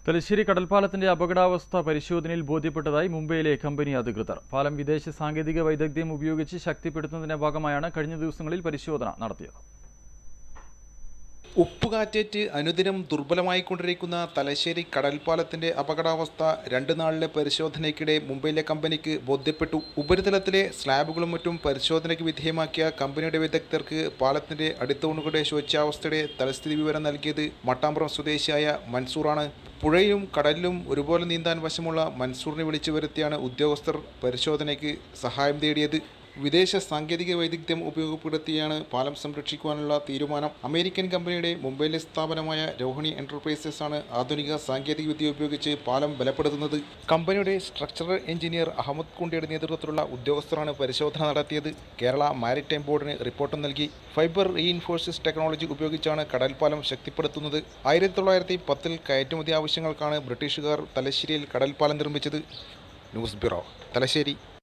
തലശ്ശേരി കടൽപ്പാലത്തിന്റെ അപകടാവസ്ഥ പരിശോധനയിൽ ബോധ്യപ്പെട്ടതായി മുംബൈയിലെ കമ്പനി അധികൃതർ പാലം വിദേശ സാങ്കേതിക വൈദഗ്ധ്യം ഉപയോഗിച്ച് ശക്തിപ്പെടുത്തുന്നതിന്റെ ഭാഗമായാണ് കഴിഞ്ഞ ദിവസങ്ങളിൽ പരിശോധന നടത്തിയത് ഉപ്പുകാറ്റേറ്റ് അനുദിനം ദുർബലമായിക്കൊണ്ടിരിക്കുന്ന തലശ്ശേരി കടൽപ്പാലത്തിന്റെ അപകടാവസ്ഥ രണ്ട് നാളിലെ പരിശോധനയ്ക്കിടെ മുംബൈയിലെ കമ്പനിക്ക് ബോധ്യപ്പെട്ടു ഉപരിതലത്തിലെ സ്ലാബുകളും മറ്റും പരിശോധനയ്ക്ക് വിധേയമാക്കിയ കമ്പനിയുടെ വിദഗ്ധർക്ക് പാലത്തിന്റെ അടിത്തൂണുകളുടെ ശോച്യാവസ്ഥയുടെ തലസ്ഥിതി വിവരം നൽകിയത് മട്ടാമ്പുറം സ്വദേശിയായ മൻസൂറാണ് പുഴയിലും കടലിലും ഒരുപോലെ നീന്താൻ വശമുള്ള മൻസൂറിനെ വിളിച്ചു വരുത്തിയാണ് ഉദ്യോഗസ്ഥർ പരിശോധനയ്ക്ക് സഹായം തേടിയത് വിദേശ സാങ്കേതിക വൈദഗ്ധ്യം ഉപയോഗപ്പെടുത്തിയാണ് പാലം സംരക്ഷിക്കുവാനുള്ള തീരുമാനം അമേരിക്കൻ കമ്പനിയുടെ മുംബൈയിലെ സ്ഥാപനമായ രോഹിണി എന്റർപ്രൈസസ് ആണ് ആധുനിക സാങ്കേതിക വിദ്യ ഉപയോഗിച്ച് പാലം ബലപ്പെടുത്തുന്നത് കമ്പനിയുടെ സ്ട്രക്ചറൽ എഞ്ചിനീയർ അഹമ്മദ് കുണ്ടിയുടെ നേതൃത്വത്തിലുള്ള ഉദ്യോഗസ്ഥരാണ് പരിശോധന നടത്തിയത് കേരള മാരിടൈം ബോർഡിന് റിപ്പോർട്ട് നൽകി ഫൈബർ റീഇൻഫോഴ്സസ് ടെക്നോളജി ഉപയോഗിച്ചാണ് കടൽപ്പാലം ശക്തിപ്പെടുത്തുന്നത് ആയിരത്തി തൊള്ളായിരത്തി പത്തിൽ കയറ്റുമതി ആവശ്യങ്ങൾക്കാണ് ബ്രിട്ടീഷുകാർ തലശ്ശേരിയിൽ കടൽപ്പാലം നിർമ്മിച്ചത് ന്യൂസ് ബ്യൂറോ തലശ്ശേരി